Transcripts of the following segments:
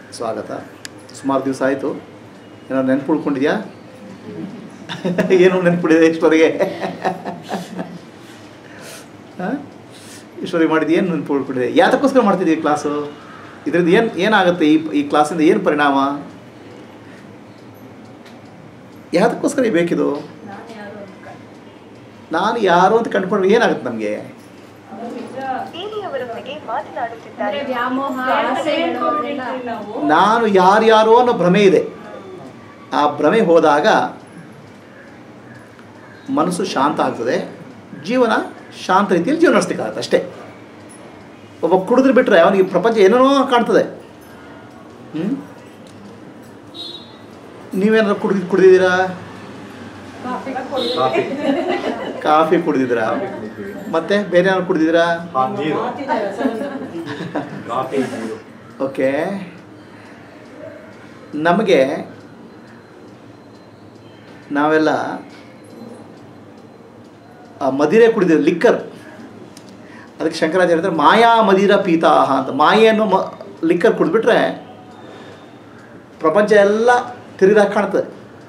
ಸ್ವಾಗತ ಸುಮಾರು ದಿವಸ ಆಯಿತು ಏನೋ ನೆನ್ಪು ಉಳ್ಕೊಂಡಿದ್ಯಾ ಏನು ನೆನ್ಪಿಡಿದೆ ಇಷ್ಟವರೆಗೆ ಹಾಂ ಇಷ್ಟವರೆಗೆ ಮಾಡಿದ್ದು ಏನು ನೆನ್ಪು ಉಳ್ಕೊಂಡಿದೆ ಯಾತಕ್ಕೋಸ್ಕರ ಮಾಡ್ತಿದ್ದೀವಿ ಕ್ಲಾಸು ಇದರಿಂದ ಏನು ಏನಾಗುತ್ತೆ ಈ ಈ ಕ್ಲಾಸಿಂದ ಏನು ಪರಿಣಾಮ ಯಾತಕ್ಕೋಸ್ಕರ ಈ ಬೇಕಿದು ನಾನು ಯಾರು ಅಂತ ಕಂಡುಕೊಂಡ್ರೆ ಏನಾಗುತ್ತೆ ನಮಗೆ ಟಿವಿಯವರೊಂದಿಗೆ ಮಾತನಾಡುತ್ತಿದ್ದಾರೆ ವ್ಯಾಮೋಹ ಆಸೆಗಳು ಅದೆಲ್ಲ ನಾನು ಯಾರ್ಯಾರೋ ಅನ್ನೋ ಭ್ರಮೆ ಇದೆ ಆ ಭ್ರಮೆ ಹೋದಾಗ ಮನಸ್ಸು ಶಾಂತ ಆಗ್ತದೆ ಜೀವನ ಶಾಂತ ರೀತಿಯಲ್ಲಿ ಜೀವನ ನಡೆಸ್ಲಿಕ್ಕಾಗತ್ತೆ ಅಷ್ಟೇ ಒಬ್ಬ ಕುಡಿದ್ರೆ ಬಿಟ್ಟರೆ ಅವನಿಗೆ ಪ್ರಪಂಚ ಏನೇನೋ ಕಾಣ್ತದೆ ಹ್ಞೂ ನೀವೇನಾದ್ರು ಕುಡಿದು ಕುಡಿದಿದ್ದೀರಾ ಕಾಫಿ ಕಾಫಿ ಕುಡಿದಿದ್ದೀರಾ ಮತ್ತೆ ಬೇರೆ ಏನಾದ್ರು ಕುಡಿದಿದ್ದೀರಾ ಹಾ, ನೀರು ಕಾಫಿ ನೀರು ಓಕೆ ನಮಗೆ ನಾವೆಲ್ಲ ಆ ಮದಿರೆ ಕುಡಿದಿದ್ದೀವಿ ಲಿಕ್ಕರ್ ಅದಕ್ಕೆ ಶಂಕರಾಚಾರ್ಯ ಹೇಳ್ತಾರೆ ಮಾಯಾ ಮದಿರ ಪೀತಾಹ ಅಂತ ಮಾಯೆಯನ್ನು ಮ ಲಿಕ್ಕರ್ ಕುಡಿದ್ಬಿಟ್ರೆ ಪ್ರಪಂಚ ಎಲ್ಲ ತಿರುಗಿದಾಗ ಕಾಣ್ತದೆ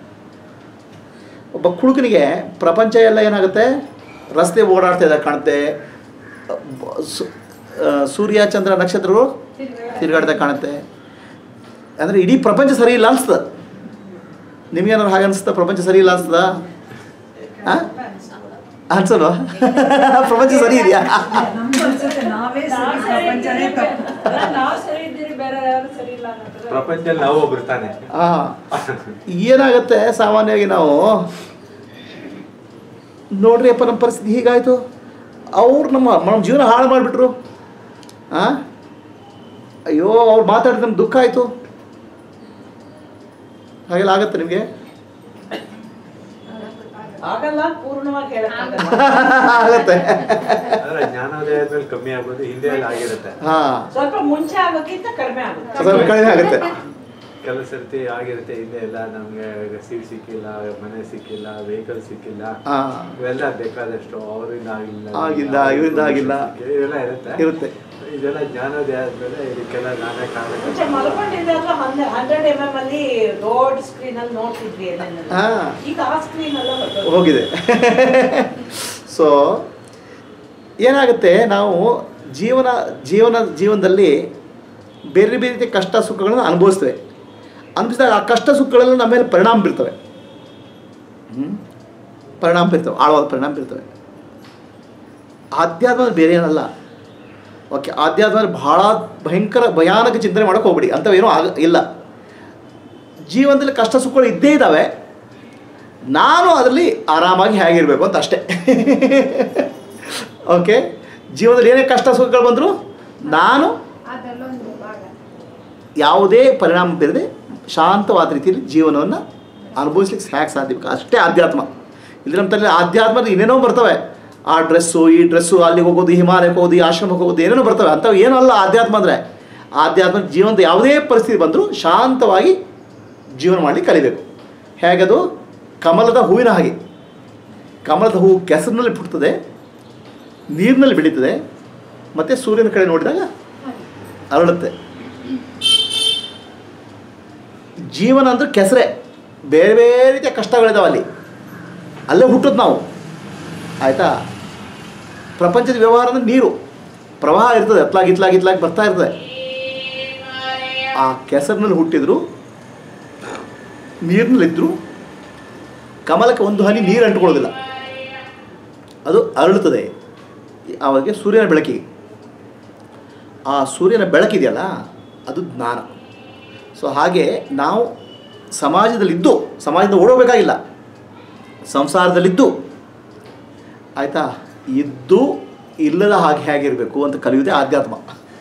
ಒಬ್ಬ ಕುಡುಕನಿಗೆ ಪ್ರಪಂಚ ಎಲ್ಲ ಏನಾಗುತ್ತೆ ರಸ್ತೆ ಓಡಾಡ್ತಾ ಇದ್ದಾಗ ಕಾಣುತ್ತೆ ಬ- ಸು- ಆ, ಸೂರ್ಯ ಚಂದ್ರ ನಕ್ಷತ್ರಗಳು ತಿರುಗಾಡ್ದಾಗ ಕಾಣುತ್ತೆ ಅಂದರೆ ಇಡೀ ಪ್ರಪಂಚ ಸರಿ ಇಲ್ಲ ಅನಿಸ್ತದೆ ನಿಮಗೇನಾದ್ರು ಹಾಗೆ ಅನಿಸ್ತಾ ಪ್ರಪಂಚ ಸರಿ ಇಲ್ಲ ಅನಿಸ್ತದ ಹಾಂ ಅನ್ಸಲ್ವಾ ಪ್ರಪಂಚ ಸರಿ ಇದೆಯಾ ಅನ್ಸುತ್ತೆ ನಾವೇ ಸರಿ ಪ್ರಪಂಚನೇ ತಪ್ಪು ನಾವು ಸರಿ ಇದ್ದೀರಿ ಬೇರೆ ಯಾರು ಸರಿ ಇಲ್ಲ ಅನ್ನೋದು ಪ್ರಪಂಚದಲ್ಲಿ ನಾವು ಒಬ್ರು ತಾನೆ ಹಾಂ ಏನಾಗುತ್ತೆ ಸಾಮಾನ್ಯವಾಗಿ ನಾವು ನೋಡ್ರಿ ಅಪ್ಪ ನಮ್ಮ ಪರಿಸ್ಥಿತಿ ಹೀಗಾಯಿತು ಅವ್ರು ನಮ್ಮ ನಮ್ಮ ಜೀವನ ಹಾಳು ಮಾಡಿಬಿಟ್ರು ಹಾಂ ಅಯ್ಯೋ ಅವ್ರು ಮಾತಾಡಿದ್ರೆ ನಮ್ಗೆ ದುಃಖ ಆಯಿತು ಹಾಗೆಲ್ಲ ಆಗುತ್ತೆ ನಿಮಗೆ ಆಗಲ್ಲ ಪೂರ್ಣವಾಗಿ ಹೇಳಕ್ಕಾಗಲ್ಲ ಆಗುತ್ತೆ ಅಂದ್ರೆ ಜ್ಞಾನೋದಯ ಆದ್ಮೇಲೆ ಕಮ್ಮಿ ಆಗ್ಬೋದು ಹಿಂದೆ ಎಲ್ಲ ಆಗಿರುತ್ತೆ ಹಾಂ ಸ್ವಲ್ಪ ಮುಂಚೆ ಆಗೋಕ್ಕಿಂತ ಕಡಿಮೆ ಆಗುತ್ತೆ ಸ್ವಲ್ಪ ಕಡಿಮೆ ಆಗುತ್ತೆ ಕೆಲವು ಸರ್ತಿ ಆಗಿರುತ್ತೆ ಹಿಂದೆ ಎಲ್ಲ ನಮ್ಗೆ ಸೀಟ್ ಸಿಕ್ಕಿಲ್ಲ ಮನೆ ಸಿಕ್ಕಿಲ್ಲ ವೆಹಿಕಲ್ ಸಿಕ್ಕಿಲ್ಲ ಹಾಂ ಇವೆಲ್ಲ ಬೇಕಾದಷ್ಟು ಅವರಿಂದ ಆಗಿಲ್ಲ ಆಗಿಲ್ಲ, ಇವರಿಂದ ಆಗಿಲ್ಲ. ಇವೆಲ್ಲ ಇರುತ್ತೆ ಇರುತ್ತೆ ಇದೆಲ್ಲ ಜ್ಞಾನೋದಯ ಆದ್ಮೇಲೆ ಇದಕ್ಕೆಲ್ಲ ನಾನೇ ಮುಂಚೆ ಕಾರಣ ಮಲ್ಕೊಂಡಿದ್ದಾಗ ಹಂಡ್ರೆಡ್ ಎಮ್ ಎಮ್ ಅಲ್ಲಿ ದೊಡ್ಡ ಸ್ಕ್ರೀನ್ ಅಲ್ಲಿ ನೋಡ್ತಿದ್ವಿ ಎಲ್ಲೆಲ್ಲ ಹಾಂ ಈಗ ಆ ಸ್ಕ್ರೀನ್ ಎಲ್ಲ ಹೊರ್ಟೋಗಿದೆ. ಹೋಗಿದೆ ಸೊ ಏನಾಗುತ್ತೆ ನಾವು ಜೀವನ ಜೀವನ ಜೀವನದಲ್ಲಿ ಬೇರೆ ಬೇರೆ ರೀತಿಯ ಕಷ್ಟ ಸುಖಗಳನ್ನು ಅನುಭವಿಸ್ತೇವೆ ಅನುಭವಿಸಿದಾಗ ಆ ಕಷ್ಟ ಸುಖಗಳೆಲ್ಲ ನಮ್ಮ ಮೇಲೆ ಪರಿಣಾಮ ಬೀರ್ತವೆ ಹ್ಮ್? ಪರಿಣಾಮ ಬೀರ್ತವೆ ಆಳವಾದ ಪರಿಣಾಮ ಬೀರ್ತವೆ ಆಧ್ಯಾತ್ಮ ಅಂದ್ರೆ ಬೇರೆ ಏನಲ್ಲ ಓಕೆ ಆಧ್ಯಾತ್ಮ ಅಂದ್ರೆ ಬಹಳ ಭಯಂಕರ ಭಯಾನಕ ಚಿಂತನೆ ಮಾಡೋಕೆ ಹೋಗ್ಬಿಡಿ ಅಂಥವೇನೂ ಆಗ ಇಲ್ಲ ಜೀವನದಲ್ಲಿ ಕಷ್ಟ ಸುಖಗಳು ಇದ್ದೇ ಇದ್ದಾವೆ ನಾನು ಅದರಲ್ಲಿ ಆರಾಮಾಗಿ ಹೇಗಿರಬೇಕು ಅಂತ ಅಷ್ಟೇ ಓಕೆ ಜೀವನದಲ್ಲಿ ಏನೇ ಕಷ್ಟ ಸುಖಗಳು ಬಂದರೂ ನಾನು ಅದರಲ್ಲೊಂದು ಭಾಗ ಯಾವುದೇ ಪರಿಣಾಮ ಬೀರದೆ ಶಾಂತವಾದ ರೀತಿಯಲ್ಲಿ ಜೀವನವನ್ನು ಅನುಭವಿಸ್ಲಿಕ್ಕೆ ಹ್ಯಾಕೆ ಸಾಧ್ಯ ಅಷ್ಟೇ ಆಧ್ಯಾತ್ಮ ಇಲ್ಲಿ ನಮ್ಮ ತಲೆ ಆಧ್ಯಾತ್ಮದ ಇನ್ನೇನೋ ಬರ್ತವೆ ಆ ಡ್ರೆಸ್ಸು ಈ ಡ್ರೆಸ್ಸು ಅಲ್ಲಿಗೆ ಹೋಗೋದು ಹಿಮಾಲಯಕ್ಕೆ ಹೋಗೋದು ಈ ಆಶ್ರಮಕ್ಕೆ ಹೋಗೋದು ಏನೇನೋ ಬರ್ತವೆ ಅಂಥವು ಏನೂ ಅಲ್ಲ ಆಧ್ಯಾತ್ಮ ಅಂದರೆ ಆಧ್ಯಾತ್ಮ ಜೀವನದ ಯಾವುದೇ ಪರಿಸ್ಥಿತಿ ಬಂದರೂ ಶಾಂತವಾಗಿ ಜೀವನ ಮಾಡಲಿಕ್ಕೆ ಕಲಿಬೇಕು ಹೇಗದು ಕಮಲದ ಹೂವಿನ ಹಾಗೆ ಕಮಲದ ಹೂವು ಕೆಸರಿನಲ್ಲಿ ಪುಟ್ತದೆ ನೀರಿನಲ್ಲಿ ಬೆಳೀತದೆ ಮತ್ತು ಸೂರ್ಯನ ಕಡೆ ನೋಡಿದಾಗ ಅರಳುತ್ತೆ ಜೀವನ ಅಂದ್ರೆ ಕೆಸರೆ ಬೇರೆ ಬೇರೆ ರೀತಿಯ ಕಷ್ಟಗಳಿದಾವೆ ಅಲ್ಲಿ ಅಲ್ಲೇ ಹುಟ್ಟೋದು ನಾವು ಆಯಿತಾ ಪ್ರಪಂಚದ ವ್ಯವಹಾರ ಅಂದ್ರೆ ನೀರು ಪ್ರವಾಹ ಇರ್ತದೆ ಅತ್ಲಾಗಿ ಇತ್ಲಾಗಿ ಇತ್ಲಾಗಿ ಬರ್ತಾ ಇರ್ತದೆ ಆ ಕೆಸರಿನಲ್ಲಿ ಹುಟ್ಟಿದ್ರು ನೀರಿನಲ್ಲಿದ್ದರು ಕಮಲಕ್ಕೆ ಒಂದು ಹನಿ ನೀರು ಅಂಟ್ಕೊಳ್ಳೋದಿಲ್ಲ ಅದು ಅರಳುತ್ತದೆ ಆವಾಗ ಸೂರ್ಯನ ಬೆಳಕಿಗೆ ಆ ಸೂರ್ಯನ ಬೆಳಕಿದೆಯಲ್ಲ ಅದು ಜ್ಞಾನ ಸೊ ಹಾಗೆ ನಾವು ಸಮಾಜದಲ್ಲಿದ್ದು ಸಮಾಜದಿಂದ ಓಡೋಬೇಕಾಗಿಲ್ಲ ಸಂಸಾರದಲ್ಲಿದ್ದು ಆಯಿತಾ ಇದ್ದು ಇಲ್ಲದ ಹಾಗೆ ಹೇಗಿರಬೇಕು ಅಂತ ಕಲಿಯುವುದೇ ಆಧ್ಯಾತ್ಮ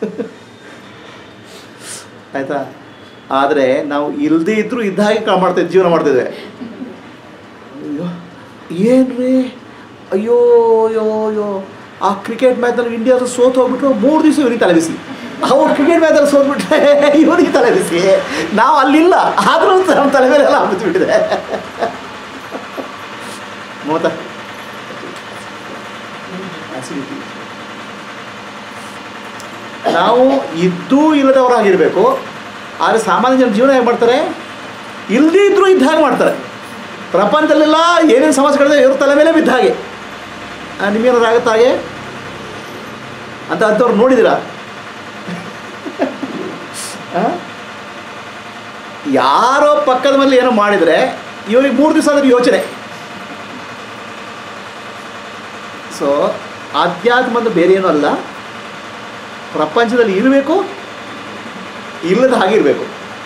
ಆಯಿತಾ ಆದರೆ ನಾವು ಇಲ್ಲದೇ ಇದ್ದರೂ ಇದ್ದ ಹಾಗೆ ಕಾ ಮಾಡ್ತಾ ಜೀವನ ಮಾಡ್ತಿದ್ದೆ ಅಯ್ಯೋ ಏನ್ರಿ ಅಯ್ಯೋ ಅಯ್ಯೋ ಅಯ್ಯೋ ಆ ಕ್ರಿಕೆಟ್ ಮ್ಯಾಚ್ನಲ್ಲಿ ಇಂಡಿಯಾದ ಸೋತು ಹೋಗ್ಬಿಟ್ರು ಮೂರು ದಿವಸ ಇವನಿಗೆ ತಲೆ ಬಿಸಿ ಅವ್ರು ಕ್ರಿಕೆಟ್ ಮ್ಯಾಚಲ್ಲಿ ಸೋತ್ಬಿಟ್ರೆ ಇವನಿಗೆ ತಲೆ ಬಿಸಿ ನಾವು ಅಲ್ಲಿಲ್ಲ ಆದರೂ ನಮ್ಮ ತಲೆ ಮೇಲೆ ಎಲ್ಲ ಬಿದ್ದುಬಿಟ್ಟಿದೆ ಮಮತಾ acidity. ನಾವು ಇದ್ದೂ ಇಲ್ಲದವರಾಗಿರಬೇಕು ಆದರೆ ಸಾಮಾನ್ಯ ಜನ ಜೀವನ ಹೇಗೆ ಮಾಡ್ತಾರೆ ಇಲ್ಲದೇ ಇದ್ದರೂ ಇದ್ದ ಹಾಗೆ ಮಾಡ್ತಾರೆ ಪ್ರಪಂಚದಲ್ಲೆಲ್ಲ ಏನೇನು ಸಮಸ್ಯೆಗಳಿದೆ ಇವ್ರ ತಲೆ ಮೇಲೆ ಬಿದ್ದ ಹಾಗೆ ಆ, ನಿಮ್ಗೇನಾದ್ರು ಆಗುತ್ತಾ ಹಾಗೆ ಅಂತ ಅಂಥವ್ರು ನೋಡಿದಿರಾ ಆ? ಯಾರೋ ಪಕ್ಕದ ಮೇಲೆ ಏನೋ ಮಾಡಿದರೆ ಇವನಿಗೆ ಮೂರು ದಿವಸ ಅದ್ರ ಯೋಚನೆ ಸೊ ಆಧ್ಯಾತ್ಮ ಅಂದ್ರೆ ಬೇರೆ ಏನೂ ಅಲ್ಲ ಪ್ರಪಂಚದಲ್ಲಿ ಇರಬೇಕು ಇಲ್ಲದ ಹಾಗೆ ಇರಬೇಕು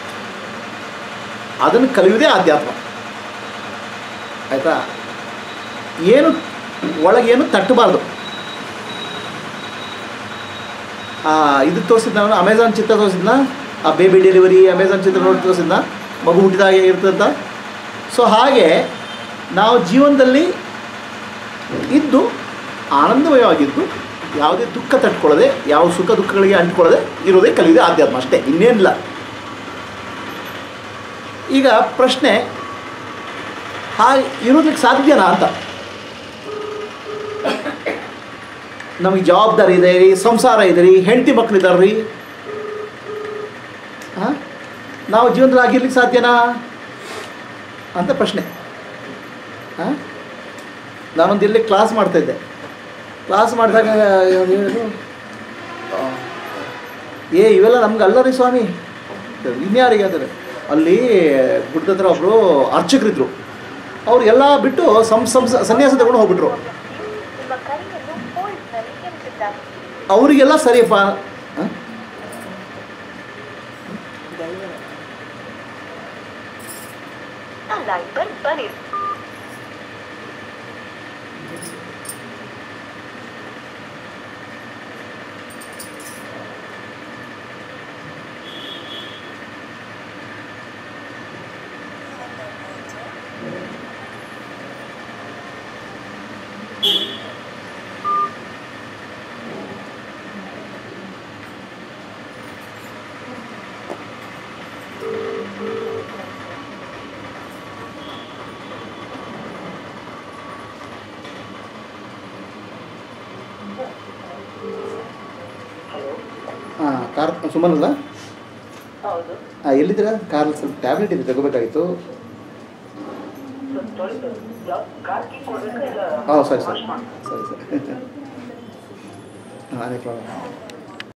ಅದನ್ನು ಕಲಿಯುವುದೇ ಆಧ್ಯಾತ್ಮ ಆಯಿತಾ ಏನು ಒಳಗೇನು ತಟ್ಟಬಾರ್ದು ಆ, ಇದು ತೋರಿಸಿದ್ನ ನಾನು ಅಮೆಝಾನ್ ಚಿತ್ರ ತೋರಿಸಿದ್ನ ಆ ಬೇಬಿ ಡೆಲಿವರಿ ಅಮೆಝಾನ್ ಚಿತ್ರ ನೋಡಿ ತೋರಿಸಿದ್ನ ಮಗು ಹುಟ್ಟಿದಾಗ ಇರ್ತಂತ ಸೊ ಹಾಗೆ ನಾವು ಜೀವನದಲ್ಲಿ ಇದ್ದು ಆನಂದಮಯವಾಗಿದ್ದು ಯಾವುದೇ ದುಃಖ ತಟ್ಕೊಳ್ಳದೆ ಯಾವ ಸುಖ ದುಃಖಗಳಿಗೆ ಅಂಟ್ಕೊಳ್ಳದೆ ಇರೋದೇ ಕಲಿಯುವುದೇ ಆಧ್ಯಾತ್ಮ ಅಷ್ಟೇ ಇನ್ನೇನಿಲ್ಲ ಈಗ ಪ್ರಶ್ನೆ ಹಾಗೆ ಇರೋದಕ್ಕೆ ಸಾಧ್ಯನಾ ಅಂತ ನಮಗೆ ಜವಾಬ್ದಾರಿ ಇದೆ ರೀ ಸಂಸಾರ ಇದೆ ರೀ ಹೆಂಡತಿ ಮಕ್ಕಳಿದ್ದಾರೆ ರೀ ಹಾಂ ನಾವು ಜೀವನದಲ್ಲಿ ಆಗಿರ್ಲಿಕ್ಕೆ ಸಾಧ್ಯನಾ ಅಂತ ಪ್ರಶ್ನೆ ಹಾಂ ನಾನೊಂದು ಇಲ್ಲಿ ಕ್ಲಾಸ್ ಮಾಡ್ತಾಯಿದ್ದೆ ಕ್ಲಾಸ್ ಮಾಡಿದಾಗ ಅವ್ರು ಹೇಳಿದ್ರು ಆ, ಏ ಇವೆಲ್ಲ ನಮ್ಗೆ ಅಲ್ಲ ರೀ ಸ್ವಾಮಿ ಇನ್ಯಾರಿಗೆ ಅಂದರೆ ಅಲ್ಲಿ ಗುಡ್ಡ ಹತ್ರ ಒಬ್ಬರು ಅರ್ಚಕರಿದ್ರು ಅವ್ರು ಎಲ್ಲ ಬಿಟ್ಟು ಸಂ ಸಂಸ ಸನ್ಯಾಸ ತಗೊಂಡು ಹೋಗ್ಬಿಟ್ರು ನಿಮ್ಮ ಕರೆಯನ್ನು ಹೋಲ್ಡ್ನಲ್ಲಿ ಇರಿಸಿದ್ದಾರೆ ಅವರಿಗೆಲ್ಲ ಸರಿಯಪ್ಪ ಹ? ಆ ಲೈನ್ ಬನ್ನಿ ಹಾಂ ಕಾರ್ ಸುಮನ್ ಅಲ್ಲ ಹೌದು ಹಾಂ ಎಲ್ಲಿದ್ದೀರಾ ಕಾರ್ ಸ್ವಲ್ಪ ಟ್ಯಾಬ್ಲೆಟ್ ಇದೆ ತಗೋಬೇಕಾಗಿತ್ತು ಹಾಂ ಸರಿ ಸರಿ ಸರಿ ಸರಿ ಹಾಂ ಅದೇ ಪ್ರಾಬ್ಲಮ್